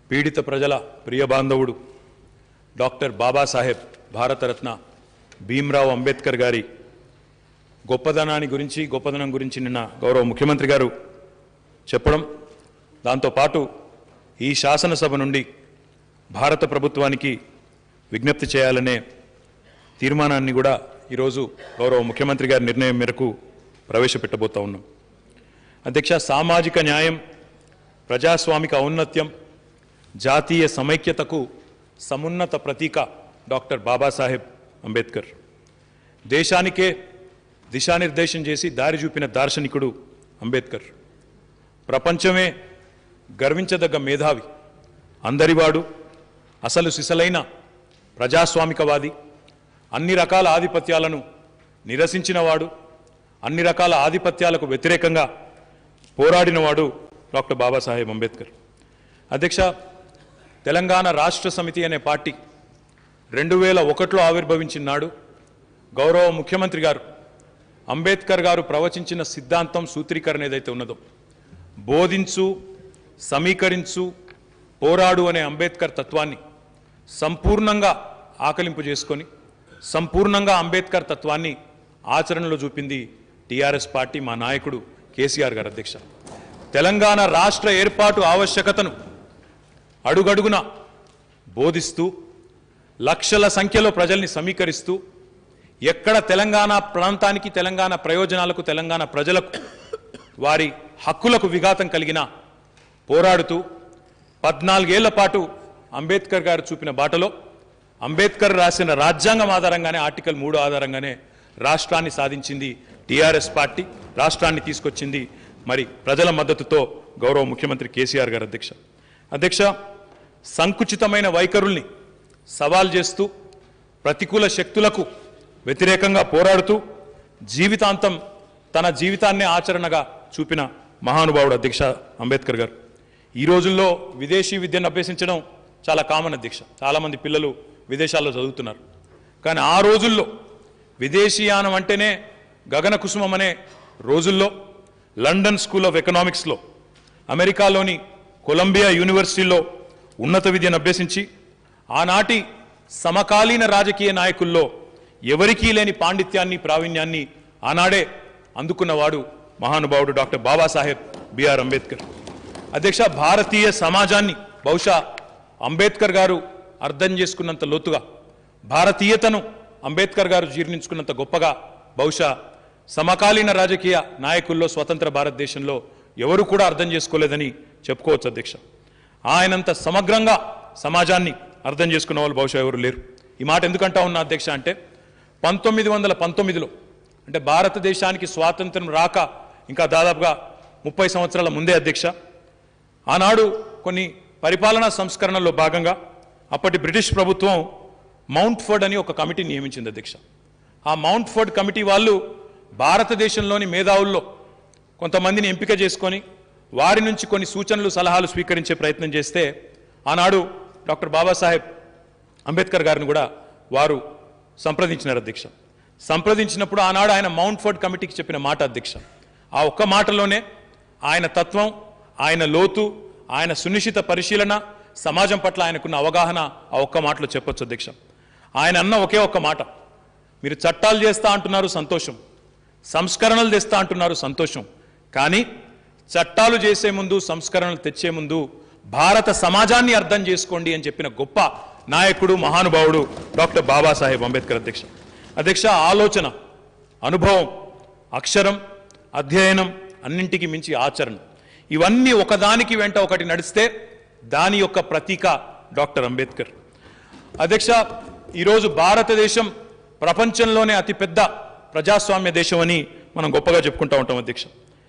పీడిత ప్రజల ప్రియ బాంధవుడు డాక్టర్ బాబాసాహెబ్ భారతరత్న భీమ్రావ్ అంబేద్కర్ గారి గొప్పదనాన్ని గురించి గొప్పదనం గురించి నిన్న గౌరవ ముఖ్యమంత్రి గారు చెప్పడం దాంతోపాటు ఈ శాసనసభ నుండి భారత ప్రభుత్వానికి విజ్ఞప్తి చేయాలనే తీర్మానాన్ని కూడా ఈరోజు గౌరవ ముఖ్యమంత్రి గారి నిర్ణయం మేరకు ప్రవేశపెట్టబోతా ఉన్నాం అధ్యక్ష సామాజిక న్యాయం ప్రజాస్వామిక ఔన్నత్యం జాతీయ సమైక్యతకు సమున్నత ప్రతీక డాక్టర్ బాబాసాహెబ్ అంబేద్కర్ దేశానికే దిశానిర్దేశం చేసి దారి చూపిన దార్శనికుడు అంబేద్కర్ ప్రపంచమే గర్వించదగ్గ మేధావి అందరివాడు అసలు సిసలైన ప్రజాస్వామికవాది అన్ని రకాల ఆధిపత్యాలను నిరసించినవాడు అన్ని రకాల ఆధిపత్యాలకు వ్యతిరేకంగా పోరాడినవాడు డాక్టర్ బాబాసాహెబ్ అంబేద్కర్ అధ్యక్ష తెలంగాణ రాష్ట్ర సమితి అనే పార్టీ రెండు వేల ఒకటిలో ఆవిర్భవించిన నాడు గౌరవ ముఖ్యమంత్రి గారు అంబేద్కర్ గారు ప్రవచించిన సిద్ధాంతం సూత్రీకరణ ఏదైతే ఉన్నదో బోధించు సమీకరించు పోరాడు అనే అంబేద్కర్ తత్వాన్ని సంపూర్ణంగా ఆకలింపు చేసుకొని సంపూర్ణంగా అంబేద్కర్ తత్వాన్ని ఆచరణలో చూపింది టీఆర్ఎస్ పార్టీ మా నాయకుడు కేసీఆర్ గారు అధ్యక్ష తెలంగాణ రాష్ట్ర ఏర్పాటు ఆవశ్యకతను అడుగడుగున బోధిస్తూ లక్షల సంఖ్యలో ప్రజల్ని సమీకరిస్తూ ఎక్కడ తెలంగాణ ప్రాంతానికి తెలంగాణ ప్రయోజనాలకు తెలంగాణ ప్రజలకు వారి హక్కులకు విఘాతం కలిగిన పోరాడుతూ పద్నాలుగేళ్ల పాటు అంబేద్కర్ గారు చూపిన బాటలో అంబేద్కర్ రాసిన రాజ్యాంగం ఆధారంగానే ఆర్టికల్ మూడు ఆధారంగానే రాష్ట్రాన్ని సాధించింది టీఆర్ఎస్ పార్టీ రాష్ట్రాన్ని తీసుకొచ్చింది మరి ప్రజల మద్దతుతో గౌరవ ముఖ్యమంత్రి కేసీఆర్ గారు అధ్యక్ష అధ్యక్ష సంకుచితమైన వైఖరుల్ని సవాల్ చేస్తూ ప్రతికూల శక్తులకు వ్యతిరేకంగా పోరాడుతూ జీవితాంతం తన జీవితాన్నే ఆచరణగా చూపిన మహానుభావుడు అధ్యక్ష అంబేద్కర్ గారు ఈ రోజుల్లో విదేశీ విద్యను అభ్యసించడం చాలా కామన్ అధ్యక్ష చాలామంది పిల్లలు విదేశాల్లో చదువుతున్నారు కానీ ఆ రోజుల్లో విదేశీయానం అంటేనే గగన కుసుమం అనే రోజుల్లో లండన్ స్కూల్ ఆఫ్ ఎకనామిక్స్లో అమెరికాలోని కొలంబియా యూనివర్సిటీలో ఉన్నత విద్యను అభ్యసించి ఆనాటి సమకాలీన రాజకీయ నాయకుల్లో ఎవరికీ లేని పాండిత్యాన్ని ప్రావీణ్యాన్ని ఆనాడే అందుకున్నవాడు మహానుభావుడు డాక్టర్ బాబాసాహెబ్ బిఆర్ అంబేద్కర్ అధ్యక్ష భారతీయ సమాజాన్ని బహుశా అంబేద్కర్ గారు అర్థం చేసుకున్నంత లోతుగా భారతీయతను అంబేద్కర్ గారు జీర్ణించుకున్నంత గొప్పగా బహుశా సమకాలీన రాజకీయ నాయకుల్లో స్వతంత్ర భారతదేశంలో ఎవరు కూడా అర్థం చేసుకోలేదని చెప్పుకోవచ్చు అధ్యక్ష ఆయనంత సమగ్రంగా సమాజాన్ని అర్థం చేసుకున్న వాళ్ళు బహుశా ఎవరు లేరు ఈ మాట ఎందుకంటా ఉన్నా అధ్యక్ష అంటే పంతొమ్మిది వందల పంతొమ్మిదిలో అంటే భారతదేశానికి స్వాతంత్రం రాక ఇంకా దాదాపుగా ముప్పై సంవత్సరాల ముందే అధ్యక్ష ఆనాడు కొన్ని పరిపాలనా సంస్కరణల్లో భాగంగా అప్పటి బ్రిటిష్ ప్రభుత్వం మౌంట్ ఫోర్డ్ అని ఒక కమిటీ నియమించింది అధ్యక్ష ఆ మౌంట్ ఫోర్డ్ కమిటీ వాళ్ళు భారతదేశంలోని మేధావుల్లో కొంతమందిని ఎంపిక చేసుకొని వారి నుంచి కొన్ని సూచనలు సలహాలు స్వీకరించే ప్రయత్నం చేస్తే ఆనాడు డాక్టర్ బాబాసాహెబ్ అంబేద్కర్ గారిని కూడా వారు సంప్రదించినారు అధ్యక్ష సంప్రదించినప్పుడు ఆనాడు ఆయన మౌంట్ ఫోర్డ్ కమిటీకి చెప్పిన మాట అధ్యక్ష ఆ ఒక్క మాటలోనే ఆయన తత్వం ఆయన లోతు ఆయన సునిశ్చిత పరిశీలన సమాజం పట్ల ఆయనకున్న అవగాహన ఆ ఒక్క మాటలో చెప్పొచ్చు అధ్యక్ష ఆయన అన్న ఒకే ఒక్క మాట మీరు చట్టాలు చేస్తా అంటున్నారు సంతోషం సంస్కరణలు తెస్తా అంటున్నారు సంతోషం కానీ చట్టాలు చేసే ముందు సంస్కరణలు తెచ్చే ముందు భారత సమాజాన్ని అర్థం చేసుకోండి అని చెప్పిన గొప్ప నాయకుడు మహానుభావుడు డాక్టర్ బాబాసాహెబ్ అంబేద్కర్ అధ్యక్ష అధ్యక్ష ఆలోచన అనుభవం అక్షరం అధ్యయనం అన్నింటికి మించి ఆచరణ ఇవన్నీ ఒకదానికి వెంట ఒకటి నడిస్తే దాని యొక్క ప్రతీక డాక్టర్ అంబేద్కర్ అధ్యక్ష ఈరోజు భారతదేశం ప్రపంచంలోనే అతిపెద్ద ప్రజాస్వామ్య దేశం అని మనం గొప్పగా చెప్పుకుంటా ఉంటాం అధ్యక్ష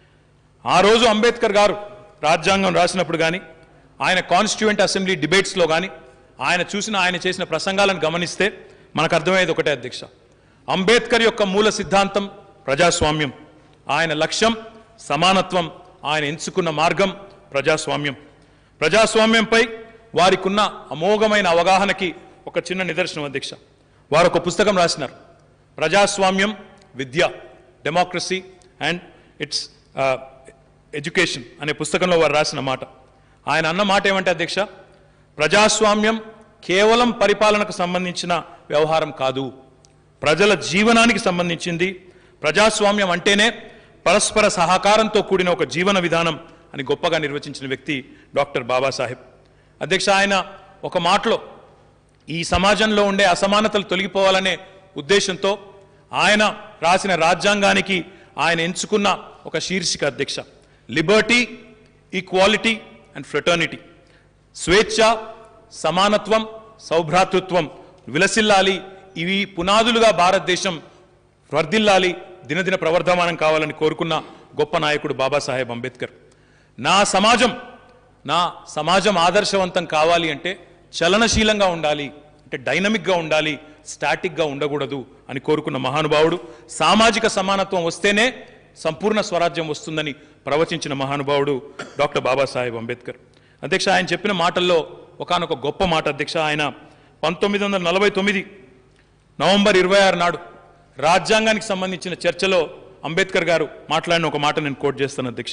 ఆ రోజు అంబేద్కర్ గారు రాజ్యాంగం రాసినప్పుడు కానీ ఆయన కాన్స్టిట్యూయెంట్ అసెంబ్లీ డిబేట్స్లో కానీ ఆయన చూసిన ఆయన చేసిన ప్రసంగాలను గమనిస్తే మనకు అర్థమయ్యేది ఒకటే అధ్యక్ష అంబేద్కర్ యొక్క మూల సిద్ధాంతం ప్రజాస్వామ్యం ఆయన లక్ష్యం సమానత్వం ఆయన ఎంచుకున్న మార్గం ప్రజాస్వామ్యం ప్రజాస్వామ్యంపై వారికున్న అమోఘమైన అవగాహనకి ఒక చిన్న నిదర్శనం అధ్యక్ష వారు ఒక పుస్తకం రాసినారు ప్రజాస్వామ్యం విద్య డెమోక్రసీ అండ్ ఇట్స్ ఎడ్యుకేషన్ అనే పుస్తకంలో వారు రాసిన మాట ఆయన అన్న మాట ఏమంటే అధ్యక్ష ప్రజాస్వామ్యం కేవలం పరిపాలనకు సంబంధించిన వ్యవహారం కాదు ప్రజల జీవనానికి సంబంధించింది ప్రజాస్వామ్యం అంటేనే పరస్పర సహకారంతో కూడిన ఒక జీవన విధానం అని గొప్పగా నిర్వచించిన వ్యక్తి డాక్టర్ బాబాసాహెబ్ అధ్యక్ష ఆయన ఒక మాటలో ఈ సమాజంలో ఉండే అసమానతలు తొలగిపోవాలనే ఉద్దేశంతో ఆయన రాసిన రాజ్యాంగానికి ఆయన ఎంచుకున్న ఒక శీర్షిక అధ్యక్ష లిబర్టీ ఈక్వాలిటీ అండ్ ఫ్రెటర్నిటీ స్వేచ్ఛ సమానత్వం సౌభ్రాతృత్వం విలసిల్లాలి ఇవి పునాదులుగా భారతదేశం వర్ధిల్లాలి దినదిన ప్రవర్ధమానం కావాలని కోరుకున్న గొప్ప నాయకుడు బాబాసాహెబ్ అంబేద్కర్ నా సమాజం నా సమాజం ఆదర్శవంతం కావాలి అంటే చలనశీలంగా ఉండాలి అంటే డైనమిక్గా ఉండాలి స్టాటిక్గా ఉండకూడదు అని కోరుకున్న మహానుభావుడు సామాజిక సమానత్వం వస్తేనే సంపూర్ణ స్వరాజ్యం వస్తుందని ప్రవచించిన మహానుభావుడు డాక్టర్ బాబాసాహెబ్ అంబేద్కర్ అధ్యక్ష ఆయన చెప్పిన మాటల్లో ఒకానొక గొప్ప మాట అధ్యక్ష ఆయన పంతొమ్మిది వందల నలభై తొమ్మిది నవంబర్ ఇరవై ఆరు నాడు రాజ్యాంగానికి సంబంధించిన చర్చలో అంబేద్కర్ గారు మాట్లాడిన ఒక మాట నేను కోట్ చేస్తాను అధ్యక్ష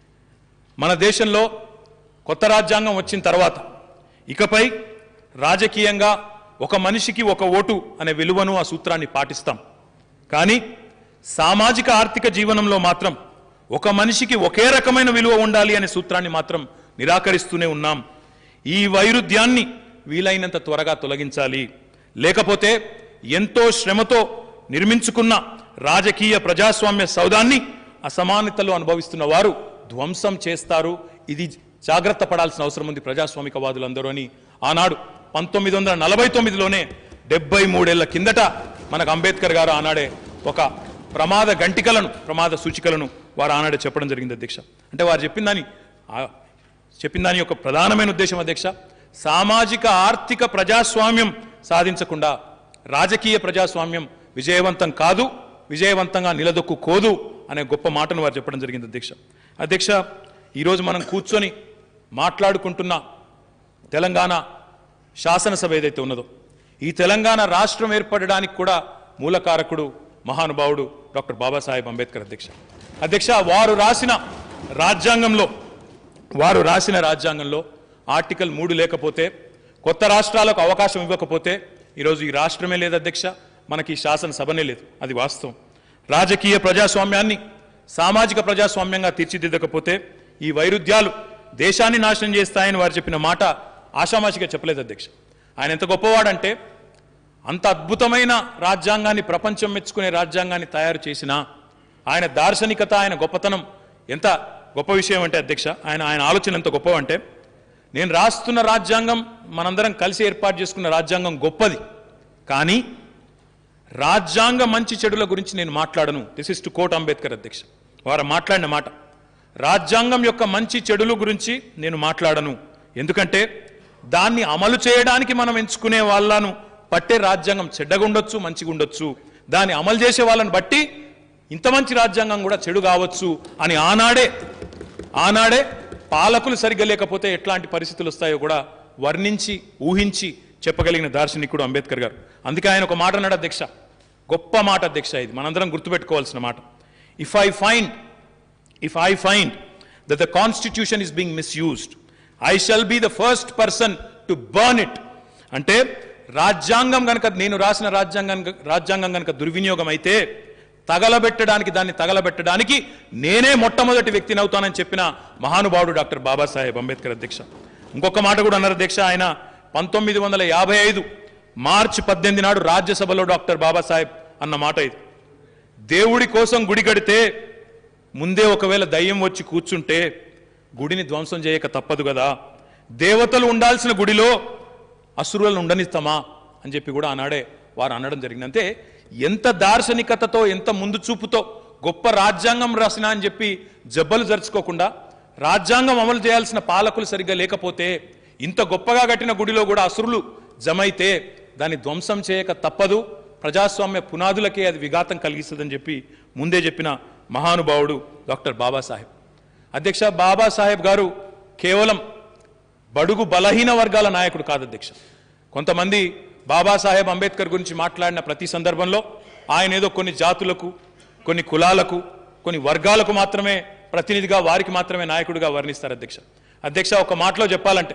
మన దేశంలో కొత్త రాజ్యాంగం వచ్చిన తర్వాత ఇకపై రాజకీయంగా ఒక మనిషికి ఒక ఓటు అనే విలువను ఆ సూత్రాన్ని పాటిస్తాం కానీ సామాజిక ఆర్థిక జీవనంలో మాత్రం ఒక మనిషికి ఒకే రకమైన విలువ ఉండాలి అనే సూత్రాన్ని మాత్రం నిరాకరిస్తూనే ఉన్నాం ఈ వైరుధ్యాన్ని వీలైనంత త్వరగా తొలగించాలి లేకపోతే ఎంతో శ్రమతో నిర్మించుకున్న రాజకీయ ప్రజాస్వామ్య సౌదాన్ని అసమానతలు అనుభవిస్తున్న వారు ధ్వంసం చేస్తారు ఇది జాగ్రత్త పడాల్సిన అవసరం ఉంది ప్రజాస్వామికవాదులందరూ అని ఆనాడు పంతొమ్మిది వందల నలభై తొమ్మిదిలోనే డెబ్బై మూడేళ్ల కిందట మనకు అంబేద్కర్ గారు ఆనాడే ఒక ప్రమాద గంటికలను ప్రమాద సూచికలను వారు ఆనాడే చెప్పడం జరిగింది అధ్యక్ష అంటే వారు చెప్పిన దాని ఆ- చెప్పిన దాని యొక్క ప్రధానమైన ఉద్దేశం అధ్యక్ష సామాజిక ఆర్థిక ప్రజాస్వామ్యం సాధించకుండా రాజకీయ ప్రజాస్వామ్యం విజయవంతం కాదు విజయవంతంగా నిలదొక్కుకోదు అనే గొప్ప మాటను వారు చెప్పడం జరిగింది అధ్యక్ష అధ్యక్ష ఈరోజు మనం కూర్చొని మాట్లాడుకుంటున్న తెలంగాణ శాసనసభ ఏదైతే ఉన్నదో ఈ తెలంగాణ రాష్ట్రం ఏర్పడడానికి కూడా మూలకారకుడు మహానుభావుడు డాక్టర్ బాబాసాహెబ్ అంబేద్కర్ అధ్యక్ష అధ్యక్ష వారు రాసిన రాజ్యాంగంలో వారు రాసిన రాజ్యాంగంలో ఆర్టికల్ మూడు లేకపోతే కొత్త రాష్ట్రాలకు అవకాశం ఇవ్వకపోతే ఈరోజు ఈ రాష్ట్రమే లేదు అధ్యక్ష మనకి ఈ శాసనసభనే లేదు అది వాస్తవం రాజకీయ ప్రజాస్వామ్యాన్ని సామాజిక ప్రజాస్వామ్యంగా తీర్చిదిద్దకపోతే ఈ వైరుధ్యాలు దేశాన్ని నాశనం చేస్తాయని వారు చెప్పిన మాట ఆషామాషిగా చెప్పలేదు అధ్యక్ష ఆయన ఎంత గొప్పవాడంటే అంత అద్భుతమైన రాజ్యాంగాన్ని ప్రపంచం మెచ్చుకునే రాజ్యాంగాన్ని తయారు చేసిన ఆయన దార్శనికత ఆయన గొప్పతనం ఎంత గొప్ప విషయం అంటే అధ్యక్ష ఆయన ఆయన ఆలోచన ఎంత గొప్ప అంటే నేను రాస్తున్న రాజ్యాంగం మనందరం కలిసి ఏర్పాటు చేసుకున్న రాజ్యాంగం గొప్పది కానీ రాజ్యాంగ మంచి చెడుల గురించి నేను మాట్లాడను this is to quote Ambedkar అధ్యక్ష వారు మాట్లాడిన మాట రాజ్యాంగం యొక్క మంచి చెడుల గురించి నేను మాట్లాడను ఎందుకంటే దాన్ని అమలు చేయడానికి మనం ఎంచుకునే వాళ్ళను పట్టే రాజ్యాంగం చెడ్డగా ఉండొచ్చు మంచిగా ఉండొచ్చు దాన్ని అమలు చేసే వాళ్ళని బట్టి ఇంత మంచి రాజ్యాంగం కూడా చెడు కావచ్చు అని ఆనాడే ఆనాడే పాలకులు సరిగ్గా లేకపోతే ఎట్లాంటి పరిస్థితులు వస్తాయో కూడా వర్ణించి ఊహించి చెప్పగలిగిన దార్శనికుడు అంబేద్కర్ గారు అందుకే ఆయన ఒక మాట అన్నాడు అధ్యక్ష గొప్ప మాట అధ్యక్ష ఇది మనందరం గుర్తుపెట్టుకోవాల్సిన మాట if I find if I find that the constitution is being misused, I shall be the first person to burn it. అంటే రాజ్యాంగం గనక నేను రాసిన రాజ్యాంగం రాజ్యాంగం గనక దుర్వినియోగం అయితే తగలబెట్టడానికి దాన్ని తగలబెట్టడానికి నేనే మొట్టమొదటి వ్యక్తిని అవుతానని చెప్పిన మహానుభావుడు డాక్టర్ బాబాసాహెబ్ అంబేద్కర్ అధ్యక్ష ఇంకొక మాట కూడా అన్నారు అధ్యక్ష ఆయన పంతొమ్మిది వందల యాభై ఐదు మార్చి పద్దెనిమిది నాడు రాజ్యసభలో డాక్టర్ బాబాసాహెబ్ అన్న మాట ఇది దేవుడి కోసం గుడి కడితే ముందే ఒకవేళ దయ్యం వచ్చి కూర్చుంటే గుడిని ధ్వంసం చేయక తప్పదు కదా దేవతలు ఉండాల్సిన గుడిలో అసురులను ఉండనిస్తామా అని చెప్పి కూడా ఆనాడే వారు అనడం జరిగింది అంటే ఎంత దార్శనికతతో ఎంత ముందు చూపుతో గొప్ప రాజ్యాంగం రాసినా అని చెప్పి జబ్బలు జరుచుకోకుండా రాజ్యాంగం అమలు చేయాల్సిన పాలకులు సరిగ్గా లేకపోతే ఇంత గొప్పగా కట్టిన గుడిలో కూడా అసురులు జమైతే దాన్ని ధ్వంసం చేయక తప్పదు ప్రజాస్వామ్య పునాదులకే అది విఘాతం కలిగిస్తుందని చెప్పి ముందే చెప్పిన మహానుభావుడు డాక్టర్ బాబాసాహెబ్ అధ్యక్ష బాబాసాహెబ్ గారు కేవలం బడుగు బలహీన వర్గాల నాయకుడు కాదు అధ్యక్ష కొంతమంది బాబాసాహెబ్ అంబేద్కర్ గురించి మాట్లాడిన ప్రతి సందర్భంలో ఆయన ఏదో కొన్ని జాతులకు కొన్ని కులాలకు కొన్ని వర్గాలకు మాత్రమే ప్రతినిధిగా వారికి మాత్రమే నాయకుడిగా వర్ణిస్తారు అధ్యక్ష అధ్యక్ష ఒక మాటలో చెప్పాలంటే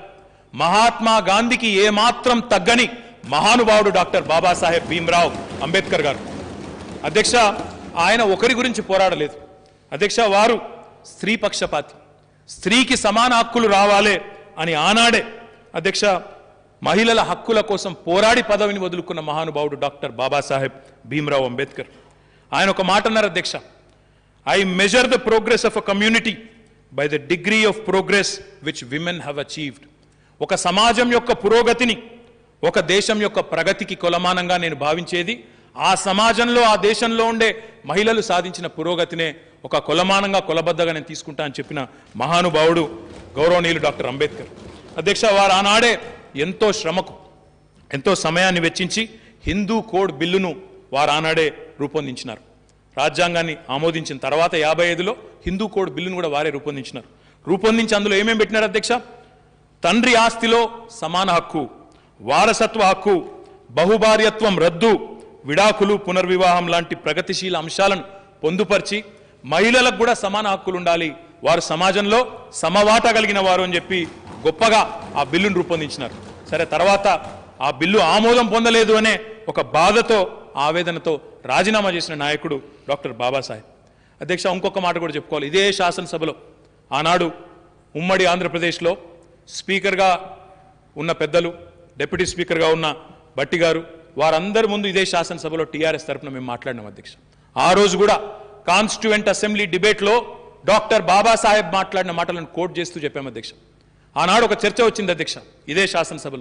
మహాత్మా గాంధీకి ఏమాత్రం తగ్గని మహానుభావుడు డాక్టర్ బాబాసాహెబ్ భీమ్రావ్ అంబేద్కర్ గారు అధ్యక్ష ఆయన ఒకరి గురించి పోరాడలేదు అధ్యక్ష వారు స్త్రీ పక్షపాతి స్త్రీకి సమాన హక్కులు రావాలే అని ఆనాడే అధ్యక్ష మహిళల హక్కుల కోసం పోరాడి పదవిని వదులుకున్న మహానుభావుడు డాక్టర్ బాబాసాహెబ్ భీమ్రావ్ అంబేద్కర్ ఆయన ఒక మాట అన్నారు అధ్యక్ష I measure the progress of a community by the degree of progress which women have achieved ఒక సమాజం యొక్క పురోగతిని ఒక దేశం యొక్క ప్రగతికి కొలమానంగా నేను భావించేది ఆ సమాజంలో ఆ దేశంలో ఉండే మహిళలు సాధించిన పురోగతినే ఒక కొలమానంగా కొలబద్దగా నేను తీసుకుంటా అని చెప్పిన మహానుభావుడు గౌరవనీయులు డాక్టర్ అంబేద్కర్ అధ్యక్ష వారు ఆనాడే ఎంతో శ్రమకు ఎంతో సమయాన్ని వెచ్చించి హిందూ కోడ్ బిల్లును వారు ఆనాడే రూపొందించినారు రాజ్యాంగాన్ని ఆమోదించిన తర్వాత యాభై ఐదులో హిందూ కోడ్ బిల్లును కూడా వారే రూపొందించినారు రూపొందించి అందులో ఏమేమి పెట్టినారు అధ్యక్ష తండ్రి ఆస్తిలో సమాన హక్కు వారసత్వ హక్కు బహుభార్యత్వం రద్దు విడాకులు పునర్వివాహం లాంటి ప్రగతిశీల అంశాలను పొందుపరిచి మహిళలకు కూడా సమాన హక్కులు ఉండాలి వారు సమాజంలో సమవాట కలిగిన వారు అని చెప్పి గొప్పగా ఆ బిల్లును రూపొందించినారు సరే తర్వాత ఆ బిల్లు ఆమోదం పొందలేదు అనే ఒక బాధతో ఆవేదనతో రాజీనామా చేసిన నాయకుడు డాక్టర్ బాబాసాహెబ్ అధ్యక్ష ఇంకొక మాట కూడా చెప్పుకోవాలి ఇదే శాసనసభలో ఆనాడు ఉమ్మడి ఆంధ్రప్రదేశ్లో స్పీకర్గా ఉన్న పెద్దలు డిప్యూటీ స్పీకర్గా ఉన్న బట్టి గారు వారందరి ముందు ఇదే శాసనసభలో టీఆర్ఎస్ తరపున మేము మాట్లాడినాం అధ్యక్ష ఆ రోజు కూడా కాన్స్టిట్యూయెంట్ అసెంబ్లీ డిబేట్లో డాక్టర్ బాబాసాహెబ్ మాట్లాడిన మాటలను కోట్ చేస్తూ చెప్పాము అధ్యక్ష ఆనాడు ఒక చర్చ వచ్చింది అధ్యక్ష ఇదే శాసనసభలో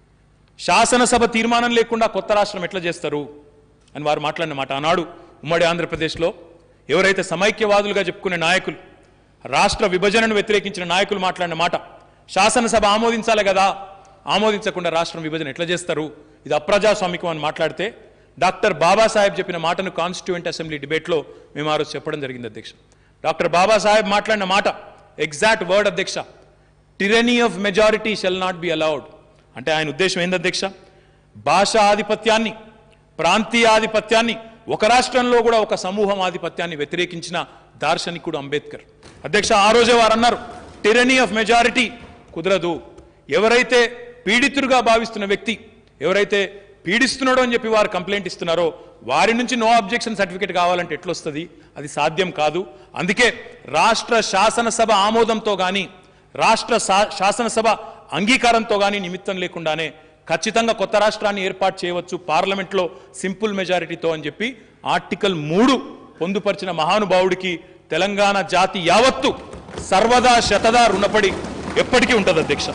శాసనసభ తీర్మానం లేకుండా కొత్త రాష్ట్రం ఎట్లా చేస్తారు అని వారు మాట్లాడిన మాట ఆనాడు ఉమ్మడి ఆంధ్రప్రదేశ్లో ఎవరైతే సమైక్యవాదులుగా చెప్పుకునే నాయకులు రాష్ట్ర విభజనను వ్యతిరేకించిన నాయకులు మాట్లాడిన మాట శాసనసభ ఆమోదించాలి కదా ఆమోదించకుండా రాష్ట్రం విభజన ఎట్లా చేస్తారు ఇది అప్రజాస్వామికం అని మాట్లాడితే డాక్టర్ బాబాసాహెబ్ చెప్పిన మాటను కాన్స్టిట్యూయెంట్ అసెంబ్లీ డిబేట్లో మేము ఆ రోజు చెప్పడం జరిగింది అధ్యక్ష డాక్టర్ బాబాసాహెబ్ మాట్లాడిన మాట ఎగ్జాక్ట్ వర్డ్ అధ్యక్ష tyranny of majority shall not be allowed అంటే ఆయన ఉద్దేశం ఏంది అధ్యక్ష భాషా ఆధిపత్యాన్ని ప్రాంతీయ ఆధిపత్యాన్ని ఒక రాష్ట్రంలో కూడా ఒక సమూహం ఆధిపత్యాన్ని వ్యతిరేకించిన దార్శనికుడు అంబేద్కర్ అధ్యక్ష ఆ రోజే వారు అన్నారు టిరనీ ఆఫ్ మెజారిటీ కుదరదు ఎవరైతే పీడితుడుగా భావిస్తున్న వ్యక్తి ఎవరైతే పీడిస్తున్నాడో అని చెప్పి వారు కంప్లైంట్ ఇస్తున్నారో వారి నుంచి నో అబ్జెక్షన్ సర్టిఫికేట్ కావాలంటే ఎట్లొస్తుంది అది సాధ్యం కాదు అందుకే రాష్ట్ర శాసనసభ ఆమోదంతో కానీ రాష్ట్ర శా- శాసనసభ అంగీకారంతో కానీ నిమిత్తం లేకుండానే ఖచ్చితంగా కొత్త రాష్ట్రాన్ని ఏర్పాటు చేయవచ్చు పార్లమెంట్లో సింపుల్ మెజారిటీతో అని చెప్పి ఆర్టికల్ మూడు పొందుపరిచిన మహానుభావుడికి తెలంగాణ జాతి యావత్తు సర్వదా శతదా రుణపడి ఎప్పటికీ ఉంటుంది అధ్యక్ష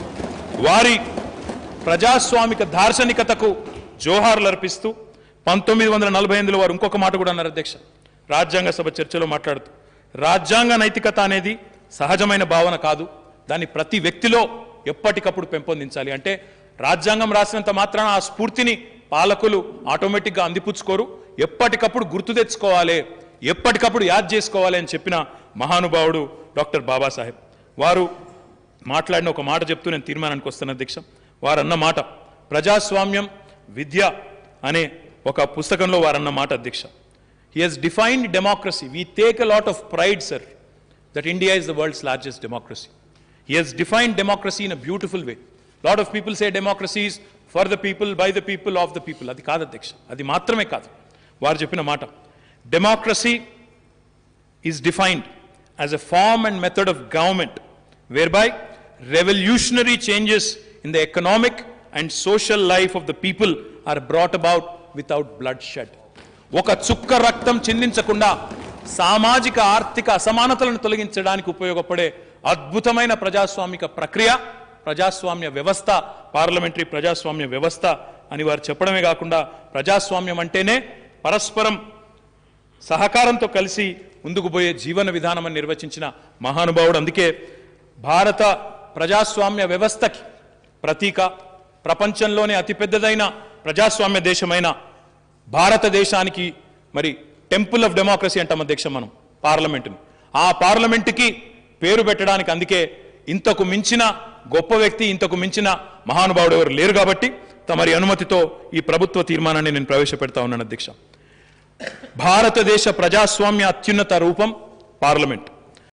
వారి ప్రజాస్వామిక దార్శనికతకు జోహార్లు అర్పిస్తూ పంతొమ్మిది వందల నలభై ఎనిమిదిలో వారు ఇంకొక మాట కూడా అన్నారు అధ్యక్ష రాజ్యాంగ సభ చర్చలో మాట్లాడుతూ రాజ్యాంగ నైతికత అనేది సహజమైన భావన కాదు దాన్ని ప్రతి వ్యక్తిలో ఎప్పటికప్పుడు పెంపొందించాలి అంటే రాజ్యాంగం రాసినంత మాత్రాన ఆ స్ఫూర్తిని పాలకులు ఆటోమేటిక్గా అందిపుచ్చుకోరు ఎప్పటికప్పుడు గుర్తు తెచ్చుకోవాలి ఎప్పటికప్పుడు యాద్ చేసుకోవాలి అని చెప్పిన మహానుభావుడు డాక్టర్ బాబాసాహెబ్ వారు మాట్లాడిన ఒక మాట చెప్తూ నేను తీర్మానానికి వస్తాను అధ్యక్ష వారు అన్న మాట ప్రజాస్వామ్యం విద్య అనే ఒక పుస్తకంలో వారన్న మాట అధ్యక్ష he has defined democracy we take a lot of pride sir that India is the world's largest democracy he has defined democracy in a beautiful way lot of people say democracy is for the people by the people of the people అది కాదు అధ్యక్ష అది మాత్రమే కాదు వారు చెప్పిన మాట democracy is defined as a form and method of government whereby revolutionary changes in the economic and social life of the people are brought about without bloodshed. ఒక చుక్క రక్తం చిందించకుండా సామాజిక ఆర్థిక అసమానతలను తొలగించడానికి ఉపయోగపడే అద్భుతమైన ప్రజాస్వామిక ప్రక్రియ ప్రజాస్వామ్య వ్యవస్థ పార్లమెంటరీ ప్రజాస్వామ్య వ్యవస్థ అని వారు చెప్పడమే కాకుండా ప్రజాస్వామ్యం అంటేనే పరస్పరం సహకారంతో కలిసి ముందుకు పోయే జీవన విధానం అని నిర్వచించిన మహానుభావుడు అందుకే భారత ప్రజాస్వామ్య వ్యవస్థకి ప్రతీక ప్రపంచంలోనే అతిపెద్దదైన ప్రజాస్వామ్య దేశమైన భారతదేశానికి మరి టెంపుల్ ఆఫ్ డెమోక్రసీ అంటాం అధ్యక్ష మనం పార్లమెంటుని ఆ పార్లమెంటుకి పేరు పెట్టడానికి అందుకే ఇంతకు మించిన గొప్ప వ్యక్తి ఇంతకు మించిన మహానుభావుడు ఎవరు లేరు కాబట్టి తమరి అనుమతితో ఈ ప్రభుత్వ తీర్మానాన్ని నేను ప్రవేశపెడతా ఉన్నాను అధ్యక్ష భారతదేశ ప్రజాస్వామ్య అత్యున్నత రూపం పార్లమెంట్